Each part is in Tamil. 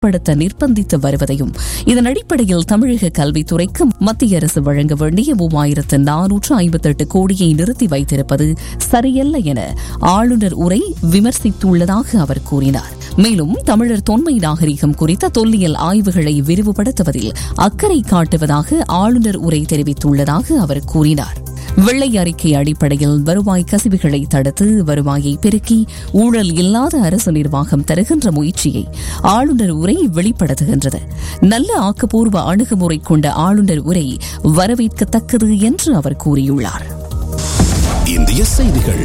படுத்த நிர்பந்தித்து வருவதையும் இதன் அடிப்படையில் தமிழக கல்வித்துறைக்கு மத்திய அரசு வழங்க வேண்டிய மூவாயிரத்து நானூற்று ஐம்பத்தெட்டு கோடியை நிறுத்தி வைத்திருப்பது சரியல்ல என ஆளுநர் உரை விமர்சித்துள்ளதாக அவர் கூறினார் மேலும் தமிழர் தொன்மை நாகரிகம் குறித்த தொல்லியல் ஆய்வுகளை விரிவுபடுத்துவதில் அக்கறை காட்டுவதாக ஆளுநர் உரை தெரிவித்துள்ளதாக அவர் கூறினார் வெள்ளை அறிக்கை அடிப்படையில் வருவாய் கசிவுகளை தடுத்து வருவாயை பெருக்கி ஊழல் இல்லாத அரசு நிர்வாகம் தருகின்ற முயற்சியை ஆளுநர் உரை வெளிப்படுத்துகின்றது நல்ல ஆக்கப்பூர்வ அணுகுமுறை கொண்ட ஆளுநர் உரை வரவேற்கத்தக்கது என்று அவர் கூறியுள்ளார் இந்திய செய்திகள்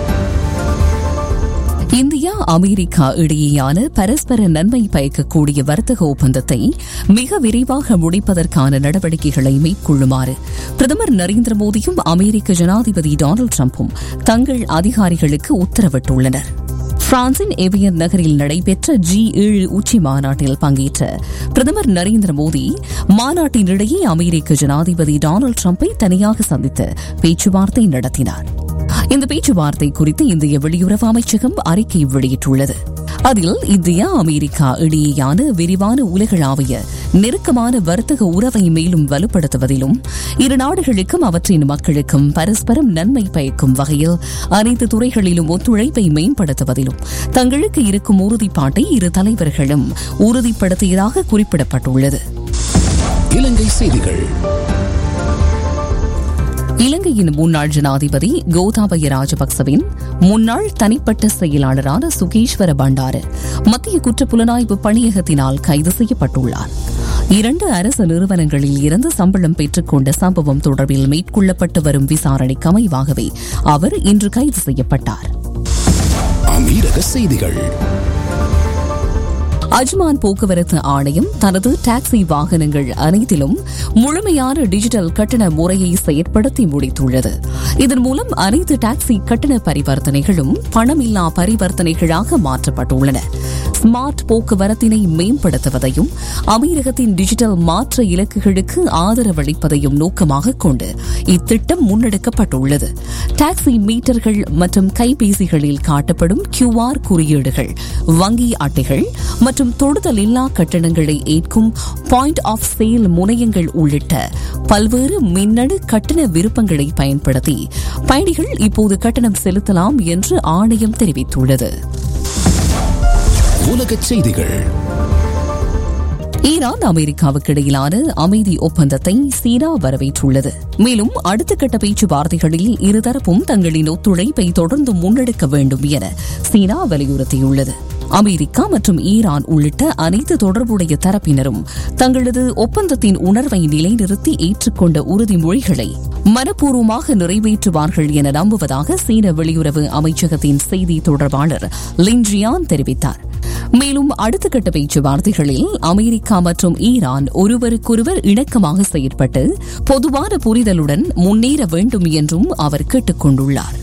இந்தியா அமெரிக்கா இடையேயான பரஸ்பர நன்மை பயக்கக்கூடிய வர்த்தக ஒப்பந்தத்தை மிக விரைவாக முடிப்பதற்கான நடவடிக்கைகளை மேற்கொள்ளுமாறு பிரதமர் நரேந்திர மோடியும் அமெரிக்க ஜனாதிபதி டொனால்டு டிரம்பும் தங்கள் அதிகாரிகளுக்கு உத்தரவிட்டுள்ளனர் பிரான்சின் எவியன் நகரில் நடைபெற்ற ஜி ஏழு உச்சி மாநாட்டில் பங்கேற்ற பிரதமர் நரேந்திர மோடி மாநாட்டினிடையே அமெரிக்க ஜனாதிபதி டொனால்டு டிரம்பை தனியாக சந்தித்து பேச்சுவார்த்தை நடத்தினார் இந்த பேச்சுவார்த்தை குறித்து இந்திய வெளியுறவு அமைச்சகம் அறிக்கை வெளியிட்டுள்ளது அதில் இந்தியா அமெரிக்கா இடையேயான விரிவான உலகளாவிய நெருக்கமான வர்த்தக உறவை மேலும் வலுப்படுத்துவதிலும் இரு நாடுகளுக்கும் அவற்றின் மக்களுக்கும் பரஸ்பரம் நன்மை பயக்கும் வகையில் அனைத்து துறைகளிலும் ஒத்துழைப்பை மேம்படுத்துவதிலும் தங்களுக்கு இருக்கும் உறுதிப்பாட்டை இரு தலைவர்களும் உறுதிப்படுத்தியதாக குறிப்பிடப்பட்டுள்ளது இலங்கை செய்திகள் இலங்கையின் முன்னாள் ஜனாதிபதி கோதாபய ராஜபக்சவின் முன்னாள் தனிப்பட்ட செயலாளரான சுகேஸ்வர பண்டார மத்திய குற்றப்புலனாய்வு பணியகத்தினால் கைது செய்யப்பட்டுள்ளார் இரண்டு அரசு நிறுவனங்களில் இருந்து சம்பளம் பெற்றுக்கொண்ட சம்பவம் தொடர்பில் மேற்கொள்ளப்பட்டு வரும் விசாரணைக்கு அமைவாகவே அவர் இன்று கைது செய்யப்பட்டார் அமீரக செய்திகள் அஜ்மான் போக்குவரத்து ஆணையம் தனது டாக்ஸி வாகனங்கள் அனைத்திலும் முழுமையான டிஜிட்டல் கட்டண முறையை செயற்படுத்தி முடித்துள்ளது இதன் மூலம் அனைத்து டாக்ஸி கட்டண பரிவர்த்தனைகளும் பணமில்லா பரிவர்த்தனைகளாக மாற்றப்பட்டுள்ளன ஸ்மார்ட் போக்குவரத்தினை மேம்படுத்துவதையும் அமீரகத்தின் டிஜிட்டல் மாற்ற இலக்குகளுக்கு ஆதரவளிப்பதையும் நோக்கமாக கொண்டு இத்திட்டம் முன்னெடுக்கப்பட்டுள்ளது டாக்ஸி மீட்டர்கள் மற்றும் கைபேசிகளில் காட்டப்படும் கியூஆர் குறியீடுகள் வங்கி அட்டைகள் மற்றும் தொடுதல் இல்லா கட்டணங்களை ஏற்கும் பாயிண்ட் ஆஃப் சேல் முனையங்கள் உள்ளிட்ட பல்வேறு மின்னணு கட்டண விருப்பங்களை பயன்படுத்தி பயணிகள் இப்போது கட்டணம் செலுத்தலாம் என்று ஆணையம் தெரிவித்துள்ளது உலகச் செய்திகள் ஈரான் அமெரிக்காவுக்கு இடையிலான அமைதி ஒப்பந்தத்தை சீனா வரவேற்றுள்ளது மேலும் அடுத்த கட்ட பேச்சுவார்த்தைகளில் இருதரப்பும் தங்களின் ஒத்துழைப்பை தொடர்ந்து முன்னெடுக்க வேண்டும் என சீனா வலியுறுத்தியுள்ளது அமெரிக்கா மற்றும் ஈரான் உள்ளிட்ட அனைத்து தொடர்புடைய தரப்பினரும் தங்களது ஒப்பந்தத்தின் உணர்வை நிலைநிறுத்தி ஏற்றுக்கொண்ட உறுதிமொழிகளை மனப்பூர்வமாக நிறைவேற்றுவார்கள் என நம்புவதாக சீன வெளியுறவு அமைச்சகத்தின் செய்தி தொடர்பாளர் லின்ஜியான் தெரிவித்தார் மேலும் அடுத்த கட்ட பேச்சுவார்த்தைகளில் அமெரிக்கா மற்றும் ஈரான் ஒருவருக்கொருவர் இணக்கமாக செயற்பட்டு பொதுவான புரிதலுடன் முன்னேற வேண்டும் என்றும் அவர் கேட்டுக் கொண்டுள்ளார்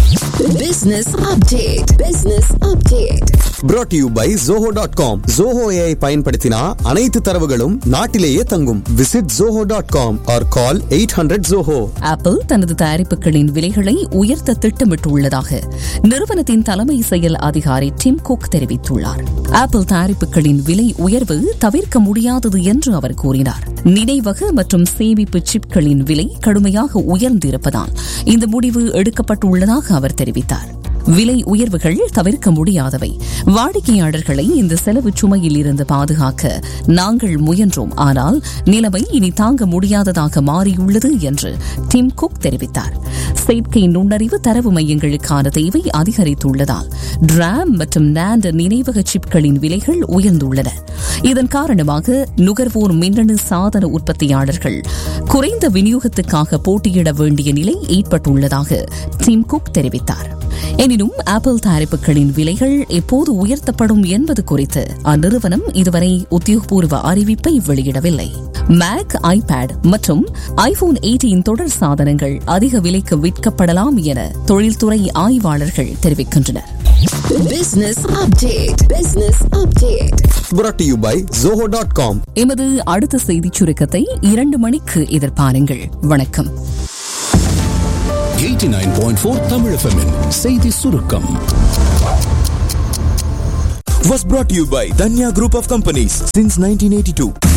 Business update. Business update. brought to you by zoho.com zoho ai பயன்படுத்தினா அனைத்து தரவுகளும் நாட்டிலேயே தங்கும் visit zoho.com or call 800 zoho Apple தனது தயாரிப்புகளின் விலைகளை உயர்த்த திட்டமிட்டுள்ளதாக நிறுவனத்தின் தலைமை செயல் அதிகாரி டிம் குக் தெரிவித்துள்ளார் ஆப்பிள் தயாரிப்புகளின் விலை உயர்வு தவிர்க்க முடியாதது என்று அவர் கூறினார் நினைவக மற்றும் சேமிப்பு சிப்களின் விலை கடுமையாக உயர்ந்திருப்பதால் இந்த முடிவு எடுக்கப்பட்டுள்ளதாக அவர் தெரிவித்தார் விலை உயர்வுகள் தவிர்க்க முடியாதவை வாடிக்கையாளர்களை இந்த செலவு சுமையில் இருந்து பாதுகாக்க நாங்கள் முயன்றோம் ஆனால் நிலைமை இனி தாங்க முடியாததாக மாறியுள்ளது என்று டிம் குக் தெரிவித்தார் செயற்கை நுண்ணறிவு தரவு மையங்களுக்கான தேவை அதிகரித்துள்ளதால் டிராம் மற்றும் நாண்ட் நினைவக சிப்களின் விலைகள் உயர்ந்துள்ளன இதன் காரணமாக நுகர்வோர் மின்னணு சாதன உற்பத்தியாளர்கள் குறைந்த விநியோகத்துக்காக போட்டியிட வேண்டிய நிலை ஏற்பட்டுள்ளதாக டிம் குக் தெரிவித்தார் எனினும் ஆப்பிள் தயாரிப்புகளின் விலைகள் எப்போது உயர்த்தப்படும் என்பது குறித்து அந்நிறுவனம் இதுவரை உத்தியோகபூர்வ அறிவிப்பை வெளியிடவில்லை மேக் ஐபேட் மற்றும் ஐபோன் எயிட்டீன் தொடர் சாதனங்கள் அதிக விலைக்கு விற்கப்படலாம் என தொழில்துறை ஆய்வாளர்கள் தெரிவிக்கின்றனர் Business update. Business update. brought to you by zoho.com எமது அடுத்த செய்திச் சுருக்கத்தை இரண்டு மணிக்கு எதிர்பாருங்கள் வணக்கம் 89.4 தமிழ் FM -இன் செய்தி சுருக்கம் was brought to you by Danya Group of Companies since 1982.